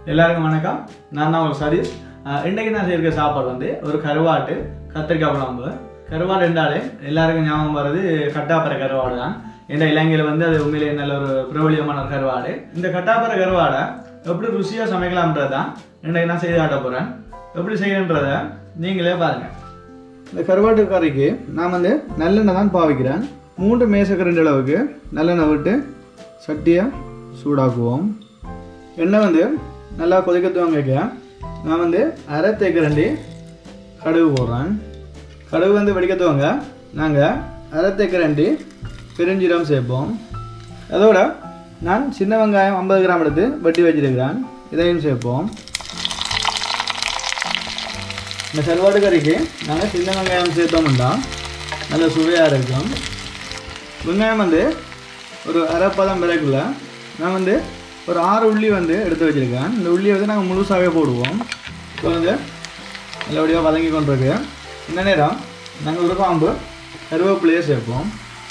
எல்லாருக்கும் வணக்கம் நான் தான் உங்களுக்கு சதீஷ் அஹ் இன்றைக்கு நான் செய்யிருக்க சாப்பாடு வந்து ஒரு கருவாட்டு கத்திரிக்காய் குழம்பு கருவாடு என்றாலே எல்லாருக்கும் ஞாபகம் வர்றது கட்டாப்பறை கருவாடு தான் ஏன்னா இலங்கையில் வந்து அது உண்மையிலேயே நல்ல ஒரு பிரபலியமான ஒரு கருவாடு இந்த கட்டாப்பறை கருவாடை எப்படி ருசியாக சமைக்கலாம்ன்றது தான் இன்றைக்கு நான் செய்து காட்ட போகிறேன் எப்படி செய்யணுன்றதை நீங்களே பாருங்கள் இந்த கருவாட்டு கறிக்கு நான் வந்து நல்லெண்ணெய் தான் பாவிக்கிறேன் மூன்று மேசக்கரண்டி அளவுக்கு நல்லெண்ணெய் விட்டு சட்டியை சூடாக்குவோம் எண்ணெய் வந்து நல்லா கொதிக்க துவங்க நான் வந்து அரை தேக்கரண்டி கடுகு போடுறேன் கடுகு வந்து வெடிக்க துவங்க நாங்கள் அரை தேக்கரண்டி பெருஞ்சீரகம் சேர்ப்போம் அதோட நான் சின்ன வெங்காயம் ஐம்பது கிராம் எடுத்து வெட்டி வச்சிருக்கிறேன் இதையும் சேர்ப்போம் இந்த கருவாடு கறிக்கு நாங்கள் சின்ன வெங்காயம் சேர்த்தோம்னா நல்ல சுவையாக இருக்கும் வெங்காயம் வந்து ஒரு அரைப்பதம் விலைக்குள்ள நான் வந்து ஒரு ஆறு உள்ளி வந்து எடுத்து வச்சுருக்கேன் இந்த உள்ளியை வந்து நாங்கள் முழுசாகவே போடுவோம் இப்போ வந்து நல்லபடியாக வதங்கி கொண்டிருக்கு இந்த நேரம் நாங்கள் ஒரு காம்பு கருவேப்பிலையே சேர்ப்போம்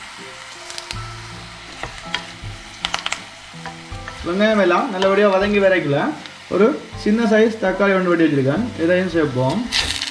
வெங்காயம் எல்லாம் நல்லபடியாக வதங்கி வரைக்கல ஒரு சின்ன சைஸ் தக்காளி ஒன்று வெட்டி வச்சுருக்கேன் இதையும் சேர்ப்போம்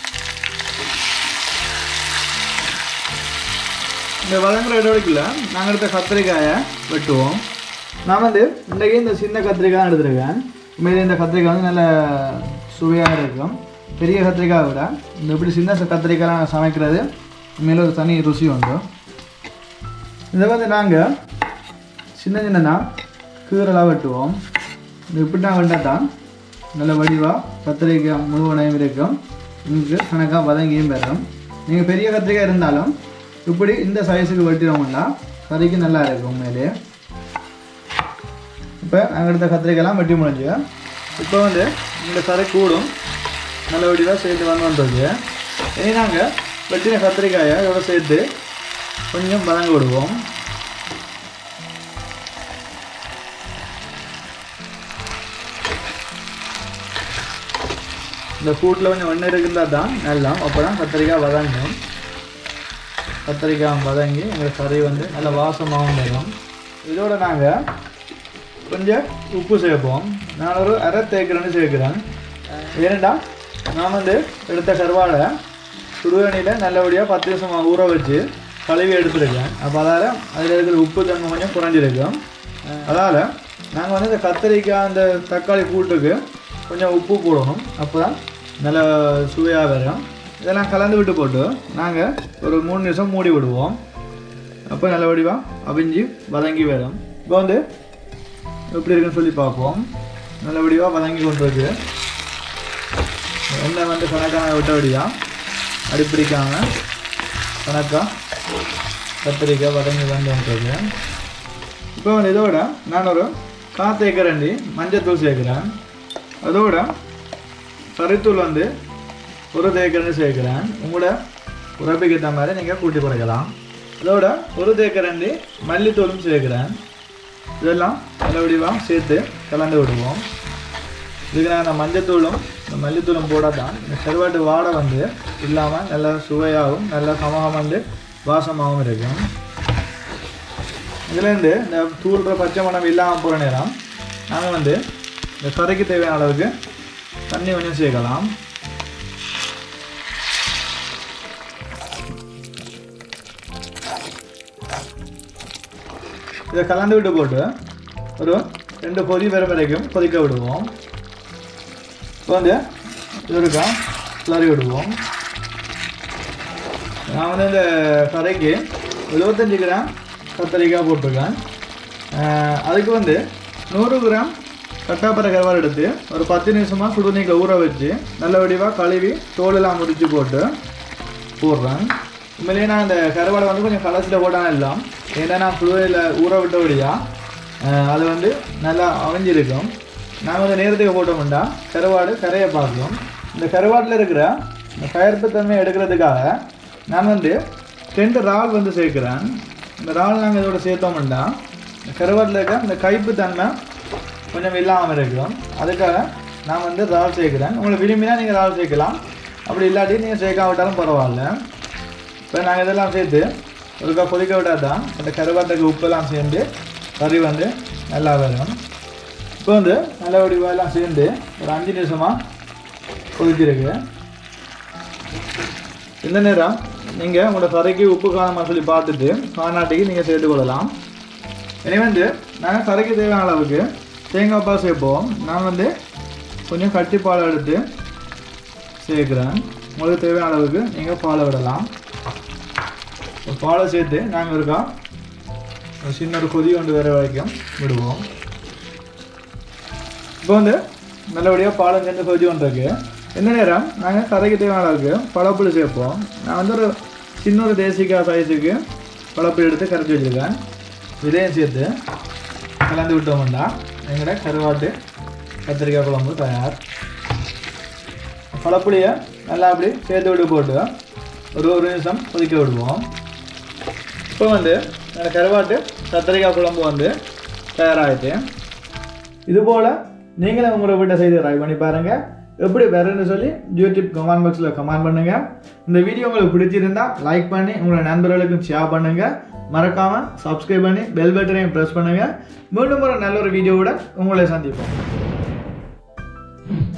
இந்த வதங்குற இடவெளிக்குள்ள நாங்கள் எடுத்த கத்திரிக்காயை வெட்டுவோம் நான் வந்து இன்றைக்கி இந்த சின்ன கத்திரிக்காய் தான் எடுத்திருக்கேன் உண்மையிலே இந்த கத்திரிக்காய் வந்து நல்ல சுவையாக இருக்கும் பெரிய கத்திரிக்காய் விட இந்த இப்படி சின்ன கத்திரிக்காய்லாம் சமைக்கிறது உண்மையில ஒரு தனி ருசி உண்டு இதை வந்து நாங்கள் சின்ன சின்னனா கீரலாக வெட்டுவோம் இது இப்படி நான் வெட்டால் தான் நல்ல வடிவாக கத்திரிக்காய் முழுவனையும் இருக்கும் உங்களுக்கு கணக்காக வதங்கியும் பெறும் நீங்கள் பெரிய கத்திரிக்காய் இருந்தாலும் இப்படி இந்த சைஸுக்கு வெட்டினோம்னா கறிக்கு நல்லா இருக்கும் உண்மையிலேயே இப்போ நாங்கள் எடுத்த கத்திரிக்காய்லாம் வெட்டி முடிஞ்சு இப்போ வந்து இந்த கறி கூடும் நல்ல வடிவாக சேர்த்து வந்துருக்கு இனி நாங்கள் வெட்டின கத்திரிக்காயை இதோட சேர்த்து கொஞ்சம் வதங்க விடுவோம் இந்த கூட்டில் கொஞ்சம் எண்ணெய் இருக்குந்தா தான் நல்லா அப்போ தான் கத்திரிக்காய் வதங்கும் கத்திரிக்காய் வதங்கி எங்கள் கறி வந்து நல்ல வாசமாகவும் வரும் இதோட நாங்கள் கொஞ்சம் உப்பு சேர்ப்போம் நான் ஒரு அரை தேக்கிறேன்னு சேர்க்குறேன் ஏனண்டா நான் வந்து எடுத்த கருவாடை சுடுதண்ணியில் நல்லபடியாக பத்து நிமிஷம் ஊற வச்சு கழுவி எடுத்துருக்கேன் அப்போ அதால் அதில் இருக்கிற உப்பு தன்மை கொஞ்சம் குறைஞ்சிருக்கும் அதால் நாங்கள் வந்து இந்த கத்திரிக்காய் அந்த தக்காளி கூட்டுக்கு கொஞ்சம் உப்பு போடணும் அப்போ தான் நல்ல சுவையாக வரும் இதெல்லாம் கலந்து விட்டு போட்டு நாங்கள் ஒரு மூணு நிமிஷம் மூடி விடுவோம் அப்போ நல்ல வடிவாக அவிஞ்சு வதங்கி வரும் இப்போ வந்து எப்படி இருக்குன்னு சொல்லி பார்ப்போம் நல்ல வடிவாக வதங்கி கொண்டு இருக்கு எண்ணெய் வந்து கணக்கான விட்டபடியாக அடிப்பிடிக்காமல் கணக்காக கத்திரிக்காய் வதங்கி வந்து வந்துருக்கு இப்போ வந்து இதோட நான் ஒரு காத்து ஏக்கரண்டி மஞ்சத்தூள் சேர்க்குறேன் அதோட கறித்தூள் வந்து ஒரு தேக்கரண்டி சேர்க்குறேன் உங்களோட உறப்புக்கு ஏற்ற மாதிரி நீங்கள் கூட்டி குறைக்கலாம் அதோட ஒரு தேக்கரண்டி மல்லித்தூளும் சேர்க்குறேன் இதெல்லாம் நல்லபடியாக சேர்த்து கலந்து விடுவோம் இதுக்கு நான் இந்த மஞ்சத்தூளும் இந்த மல்லித்தூளும் போட தான் இந்த கருவாட்டு வாடை வந்து இல்லாமல் நல்ல சுவையாகவும் நல்ல சமகம் வந்து வாசமாகவும் இருக்கும் இதுலேருந்து இந்த தூள்ற பச்சை மணம் இல்லாமல் போகிற நேரம் நாங்கள் வந்து இந்த கறிக்கு தேவையான அளவுக்கு தண்ணி கொஞ்சம் சேர்க்கலாம் இதை கலந்து விட்டு போட்டு ஒரு ரெண்டு கொதி வர வரைக்கும் கொதிக்க விடுவோம் இப்போ வந்து இது இருக்கா கிளறி விடுவோம் நான் வந்து இந்த கரைக்கு எழுபத்தஞ்சு கிராம் கத்தரிக்காய் போட்டிருக்கேன் ஆஹ் அதுக்கு வந்து நூறு கிராம் கட்டாப்பறை கருவாடு எடுத்து ஒரு பத்து நிமிஷமாக சுடுநீரில் ஊற வச்சு நல்ல வடிவாக கழுவி தோலெல்லாம் முடிச்சு போட்டு போடுறேன் உண்மையிலேயே நான் இந்த கருவாடை வந்து கொஞ்சம் கலசில் போட்டால் எல்லாம் ஏன்னா நான் சுடுநீரில் ஊற விட்டபடியாக அது வந்து நல்லா அமைஞ்சிருக்கும் நாங்கள் வந்து நேரத்துக்கு போட்டோம்னா கருவாடு கரையை பார்க்கும் இந்த கருவாட்டில் இருக்கிற இந்த கயர்ப்பு தன்மையை எடுக்கிறதுக்காக நான் வந்து ரெண்டு இறால் வந்து சேர்க்குறேன் இந்த இறால் நாங்கள் இதோட சேர்த்தோம்னா இந்த கருவாட்டில் இருக்க இந்த கைப்பு தன்மை கொஞ்சம் இல்லாமல் இருக்கும் அதுக்காக நான் வந்து இறால் சேர்க்குறேன் உங்களுக்கு விரும்பினா நீங்கள் இறால் சேர்க்கலாம் அப்படி இல்லாட்டி நீங்கள் சேர்க்காவிட்டாலும் பரவாயில்ல இப்போ நாங்கள் இதெல்லாம் சேர்த்து ஒருக்கா கொதிக்க விட்டால் தான் இந்த கருவாட்டுக்கு உப்பெல்லாம் சேர்ந்து கறி வந்து நல்லா வரும் இப்போ வந்து நல்ல வடிவெல்லாம் சேர்ந்து ஒரு அஞ்சு நிமிஷமாக கொதிச்சிருக்கு இந்த நேரம் நீங்கள் உங்களோட கரைக்கு உப்பு காணமா சொல்லி பார்த்துட்டு காணாட்டிக்கு நீங்கள் சேர்த்து கொள்ளலாம் எனவே வந்து நாங்கள் கரைக்கு தேவையான அளவுக்கு தேங்காய் பால் சேர்ப்போம் நான் வந்து கொஞ்சம் கட்டி பால் எடுத்து சேர்க்குறேன் உங்களுக்கு தேவையான அளவுக்கு நீங்கள் பாலை விடலாம் ஒரு பாலை சேர்த்து நாங்கள் இருக்கா ஒரு சின்ன ஒரு கொதி கொண்டு வர வரைக்கும் விடுவோம் இப்போ வந்து நல்லபடியாக பாலம் சேர்ந்து கொதி கொண்டிருக்கு இந்த நேரம் நாங்கள் கரைக்கு தேவையான அளவுக்கு பழப்புளி சேர்ப்போம் நான் வந்து ஒரு சின்ன ஒரு தேசிக்காய் சைஸுக்கு பழப்புளி எடுத்து கரைச்சி வச்சுருக்கேன் இதையும் சேர்த்து கலந்து விட்டோம்னா எங்களோட கருவாட்டு கத்திரிக்காய் குழம்பு தயார் பழப்புளியை நல்லா அப்படி சேர்த்து விட்டு போட்டு ஒரு ஒரு நிமிஷம் கொதிக்க விடுவோம் இப்போ வந்து அந்த கருவாட்டு கத்திரிக்காய் குழம்பு வந்து தயாராகிட்டு இதுபோல் நீங்களும் உங்களோட வீட்டை செய்து ட்ரை பண்ணி பாருங்கள் எப்படி வேறுன்னு சொல்லி யூடியூப் கமெண்ட் பாக்ஸில் கமெண்ட் பண்ணுங்கள் இந்த வீடியோ உங்களுக்கு பிடிச்சிருந்தா லைக் பண்ணி உங்களோட நண்பர்களுக்கும் ஷேர் பண்ணுங்கள் மறக்காமல் சப்ஸ்கிரைப் பண்ணி பெல் பட்டனையும் ப்ரெஸ் பண்ணுங்கள் மீண்டும் ஒரு நல்ல ஒரு வீடியோவுடன் உங்களை சந்திப்போம்